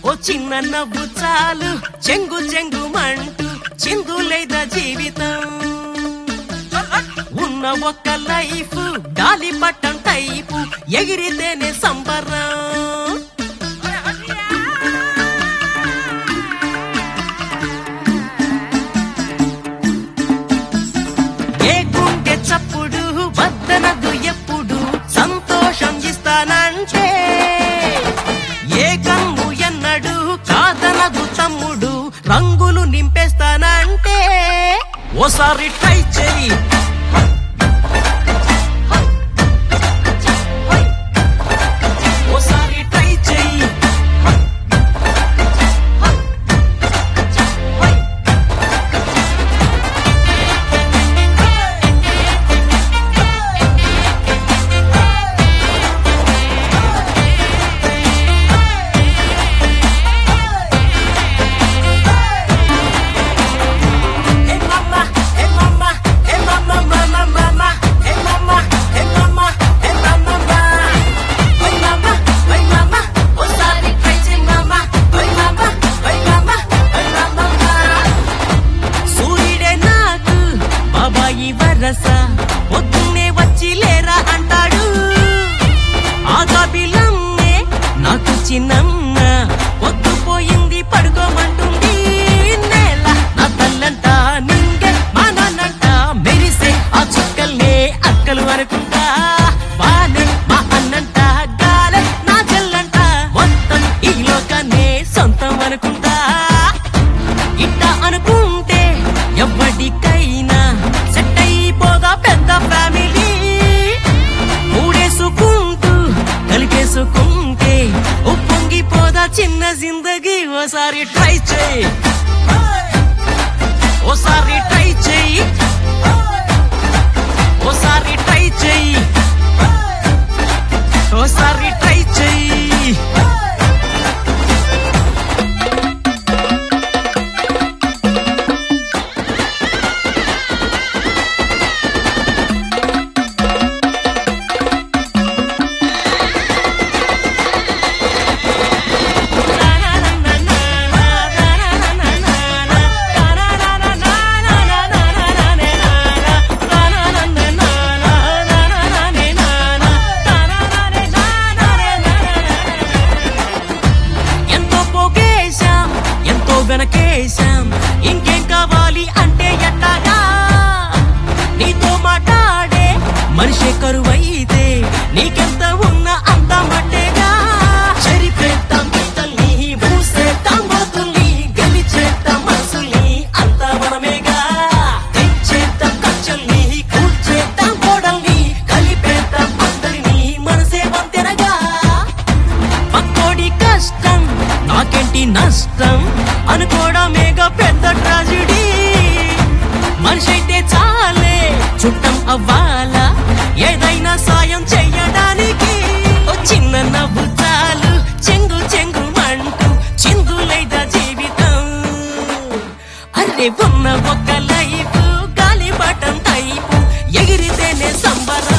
ఓ చిన్న నవ్వు చాలు చెంగు చెంగు మంటూ చిందులేదా జీవితం ఉన్న ఒక్క లైఫ్ గాలి పట్టం టైపు ఎగిరితేనే సంబరం ఏ గుండె చప్పుడు వద్దనదు ఎప్పుడు సంతోషం ఇస్తానంటే ఏ కన్ను ఎన్నడు కాదనదు తమ్ముడు రంగులు నింపేస్తానంటే ఓసారి ట్రై చెయ్యి ఓసారి ట్రై చెయ్యి Hey mama, hey mama, hey mama, mama, mama. Hey mama, hey mama, hey mama, mama. Hey mama, hey mama, ఓసారి try చెయ్ mama. Hey mama, hey mama, hey mama, mama. సూర్యుడే నాకు బాబాయి వరస పొద్దున్నే వచ్చి లేరా అంటాడు ఆగాబిలమ్మే నాకు చిన్నమ్మ పొద్దుపోయింది పడుకోమంటుంది నేల నా తల్లంట నింగే మా నాన్నంట మెరిసే ఆ చుక్కల్నే అక్కలు అనుకుంటా వానే మా అన్నంట గాలే నా చెల్లంట మొత్తం ఈ లోకాన్నే సొంతం అనుకుంటా ఇట్ట అనుకుంటే ఎవ్వడికైనా సెట్ అయిపోదా పెద్ద ఫ్యామిలీ మూడేసుకుంటూ కలిపేసుకుంటే ఉప్పొంగిపోదా చిన్న జిందగీ ఓసారి ట్రై చేయి ఓసారి ట్రై చేయి ఓసారి ట్రై చేయి ఓసారి ట్రై చేయి ఎంతో పోగేశాం ఎంతో వెనకేశాం ఇంకేం కావాలి అంటే ఎట్టాగా నీతో మాట్లాడే మనిషి కరువైతే నీకెంత ఉన్నా అంత మట్టేగా చెరిపేద్దాం గీతల్ని మూసేద్దాం గోతుల్ని గెలిచేద్దాం మనసుల్ని అంతా మనమేగా తెచ్చేద్దాం కచ్చల్ని కూర్చేద్దాం గోడల్ని కలిపేద్దాం అందరినీ మనసే వంతెనగా పక్కోడి కష్టం నాకేంటి నష్టం అనుకోవడమేగా పెద్ద ట్రాజిడీ మనిషి అయితే చాలే చుట్టం అవ్వాలా ఏదైనా సాయం చెయ్యడానికి ఓ చిన్న నవ్వు చాలు చెంగు చెంగు మంటూ చిందులైదా జీవితం అరే ఉన్న ఒక్క లైఫ్ గాలి పటం టైపు ఎగిరితేనే సంబరం